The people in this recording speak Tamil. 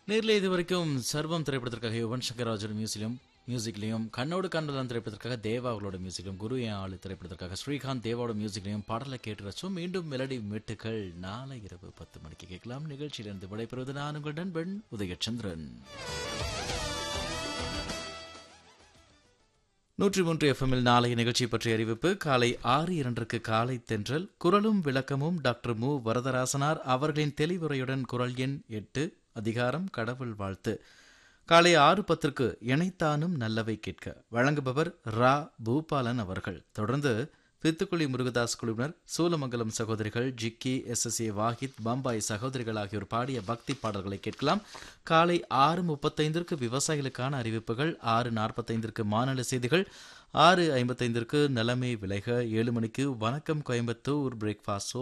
நேரில் இது வரைக்கும் சர்வம் திரைப்படத்திற்காக யுவன் சங்கர் ராஜோட மியூசியம் மியூசிக்லையும் கண்ணோடு கண்டதான் திரைப்படத்திற்காக தேவா அவர்களோட மியூசிக்லையும் குரு என் ஆளு திரைப்படத்திற்காக ஸ்ரீகாந்த் தேவாவோட மியூசிக்லையும் பாடலை கேட்டு ரச்சோம் மீண்டும் மெலடி மெட்டுக்கள் நாளை இரவு பத்து மணிக்கு கேட்கலாம் நிகழ்ச்சியிலிருந்து விடைபெறுவது நான் உங்கள் நண்பன் உதயச்சந்திரன் நூற்றி மூன்று எஃப்எம்மில் நாளைய நிகழ்ச்சி பற்றிய அறிவிப்பு காலை ஆறு இரண்டுக்கு காலை தென்றல் குரலும் விளக்கமும் டாக்டர் மு வரதராசனார் அவர்களின் தெளிவுரையுடன் குரல் எண் எட்டு அதிகாரம் கடவுள் வாழ்த்து காலை ஆறு பத்திற்கு இணைத்தானும் நல்லவை கேட்க வழங்குபவர் ரா பூபாலன் அவர்கள் தொடர்ந்து பித்துக்குழி முருகதாஸ் குழுவினர் சூலமங்கலம் சகோதரிகள் Jikki S S A Wahid Bombay சகோதரிகள் ஆகியோர் பாடிய பக்தி பாடல்களை கேட்கலாம் காலை ஆறு முப்பத்தைந்திற்கு விவசாயிகளுக்கான அறிவிப்புகள் ஆறு நாற்பத்தைந்திற்கு மாநில செய்திகள் ஆறு ஐம்பத்தைந்திற்கு நிலைமை விலைக ஏழு மணிக்கு வணக்கம் கோயம்புத்தூர் பிரேக்ஃபாஸ்ட்